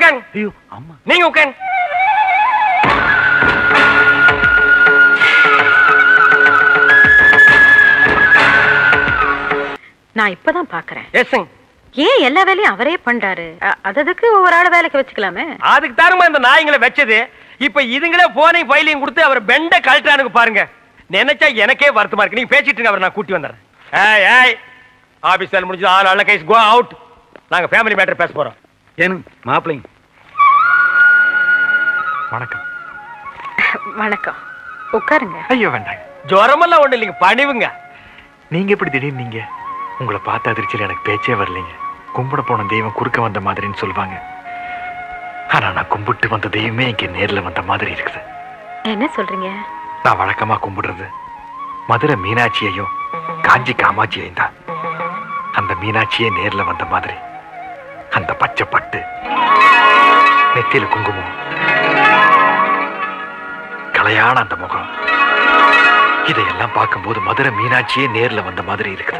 உட்காருங்க ஐயோ அம்மா நீங்க உட்காருங்க நான் இப்பதான் பாக்குறேன் எஸ்ங்க ஏன் எல்லா வேலையும் அவரே பண்றாரு அ- அததுக்கு ஒவ்வொரு ஆள வேலைக்கு வச்சுக்கலாமே அதுக்கு தாருமா இந்த நாய்ங்களை வச்சது இப்ப இதுங்களே போனையும் ஃபைலையும் கொடுத்து அவர் பெண்ட கழட்டானுக்கு பாருங்க நினைச்சா எனக்கே வருத்தமா இருக்கு நீங்க பேசிட்டு இருங்க அவரை நான் கூட்டி வந்துடுறேன் ஏய் ஏய் ஆபீஸ் வேலை முடிஞ்சது ஆள் நல்ல கைஸ் கோ அவுட் நாங்க ஃபேமிலி மேட்டர் பேச போறோம் ஏனுங்க மாப்பிள்ளைங்க வணக்கம் வணக்கம் உட்காருங்க ஐயோ வேண்டாங்க ஜுரமெல்லாம் ஒண்ணு இல்லைங்க பணிவுங்க நீங்க எப்படி திடீர்னு நீங்க உங்களை பார்த்த அதிர்ச்சியில் எனக்கு பேச்சே வரலைங்க கும்பிட போன தெய்வம் குறுக்க வந்த மாதிரின்னு சொல்லுவாங்க ஆனா நான் கும்பிட்டு வந்த தெய்வமே இங்க நேர்ல வந்த மாதிரி இருக்குது என்ன சொல்றீங்க நான் வழக்கமா கும்பிடுறது மதுரை மீனாட்சியையும் காஞ்சி காமாட்சியையும் தான் அந்த மீனாட்சியே நேர்ல வந்த மாதிரி அந்த பச்சை பட்டு நெத்தியில குங்குமம் கலையான அந்த முகம் இதையெல்லாம் பார்க்கும்போது மதுரை மீனாட்சியே நேர்ல வந்த மாதிரி இருக்குது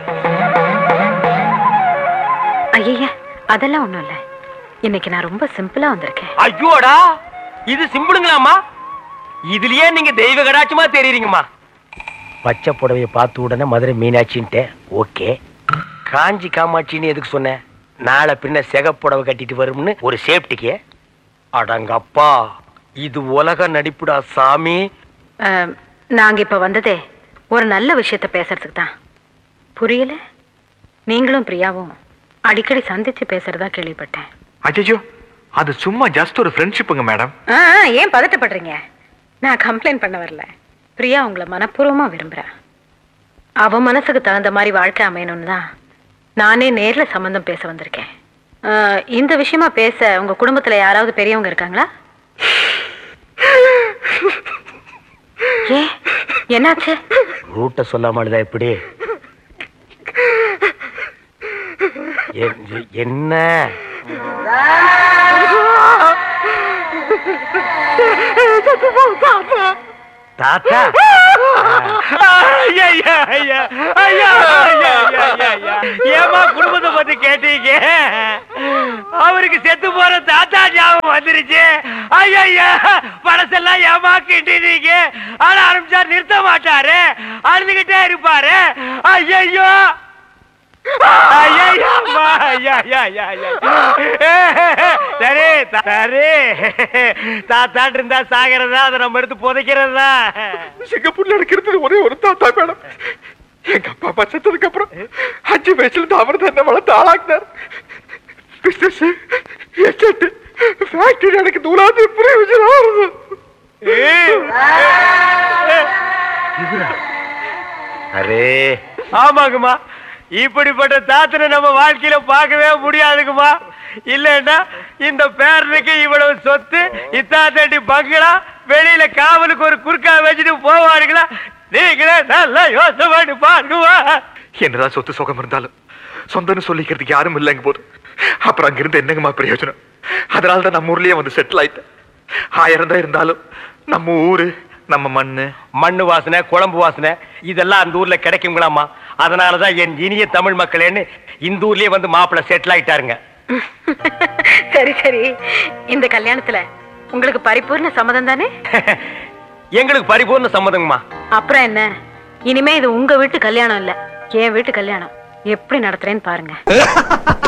ஐய அதெல்லாம் ஒண்ணும் இல்ல இன்னைக்கு நான் ரொம்ப சிம்பிளா வந்திருக்கேன் ஐயோடா இது சிம்பிளுங்களாம்மா இதுலயே நீங்க தெய்வ கடாட்சமா தெரியுறீங்கம்மா பச்சை புடவைய பார்த்த உடனே மதுரை மீனாட்சின்ட்டு ஓகே காஞ்சி காமாட்சின்னு எதுக்கு சொன்னேன் நாளை பின்ன சிகப்புடவை கட்டிட்டு வரும்னு ஒரு சேஃப்டிக்கு அடங்கப்பா இது உலக நடிப்புடா சாமி அஹ், நாங்க இப்ப வந்ததே ஒரு நல்ல விஷயத்த பேசுறதுக்கு தான் புரியல நீங்களும் பிரியாவும் அடிக்கடி சந்திச்சு பேசுறதா கேள்விப்பட்டேன் அஜயோ அது சும்மா ஜஸ்ட் ஒரு ஃப்ரெண்ட்ஷிப்புங்க மேடம் ஆ, ஆ, ஏன் பதட்டப்படுறீங்க நான் கம்ப்ளைண்ட் பண்ண வரல பிரியா உங்களை மனப்பூர்வமா விரும்புறா அவ மனசுக்கு தகுந்த மாதிரி வாழ்க்கை அமையணும்னு தான் நானே நேர்ல சம்பந்தம் பேச வந்திருக்கேன் ஆ, இந்த விஷயமா பேச உங்க குடும்பத்துல யாராவது பெரியவங்க இருக்காங்களா ஏ என்னாச்சு ரூட்டை சொல்லாமலுதா எப்படி எ- என்ன தாத்தா ஏமா குடும்பத்தை பத்தி கேட்டீங்க அவருக்கு செத்து போற தாத்தா ஞாபகம் வந்துருச்சு ஐயா பழசெல்லாம் ஏமா கிட்டீங்க ஆட ஆரம்பிச்சா நிறுத்த மாட்டாரு அழுதுகிட்டே இருப்பாரு ஐயோ சரி சரி தாத்தாட்டு இருந்தா சாகிறதா அதை நம்ம எடுத்து புதைக்கிறதா சிங்கப்பூர்ல இருக்கிறது ஒரே ஒரு தாத்தா மேடம் எங்க அப்பா அப்பா செத்ததுக்கு அப்புறம் அஞ்சு வயசுல இருந்து அவர் தான் என்ன வளர்த்து ஆளாக்குனார் பிசினஸ் எஸ்டேட் ஃபேக்டரி எனக்கு நூலாவது பிரயோஜனம் வருது அரே ஆமாங்கம்மா இப்படிப்பட்ட தாத்தனை நம்ம வாழ்க்கையில பார்க்கவே முடியாதுங்கம்மா இல்லைன்னா இந்த பேரனுக்கு இவ்வளவு சொத்து இத்தாத்தடி பங்களா வெளியில காவலுக்கு ஒரு குறுக்கா வச்சுட்டு போவாருங்களா நீங்களே நல்லா யோசனை பண்ணி பாருங்கம்மா என்னதான் சொத்து சுகம் இருந்தாலும் சொந்தம்னு சொல்லிக்கிறதுக்கு யாரும் இல்லைங்க போது அப்புறம் அங்கிருந்து என்னங்கம்மா பிரயோஜனம் அதனால தான் நம்ம ஊர்லயே வந்து செட்டில் ஆயிட்டேன் ஆயிரம் தான் இருந்தாலும் நம்ம ஊரு நம்ம மண்ணு மண்ணு வாசனை குழம்பு வாசனை இதெல்லாம் அந்த ஊர்ல கிடைக்குங்களாமா அதனாலதான் என் இனிய தமிழ் மக்களேன்னு இந்த ஊர்லயே வந்து மாப்பிள்ளை செட்டில் ஆயிட்டாருங்க சரி சரி இந்த கல்யாணத்துல உங்களுக்கு பரிபூர்ண சம்மதம் தானே எங்களுக்கு பரிபூர்ண சம்மதங்கம்மா அப்புறம் என்ன இனிமே இது உங்க வீட்டு கல்யாணம் இல்ல என் வீட்டு கல்யாணம் எப்படி நடத்துறேன்னு பாருங்க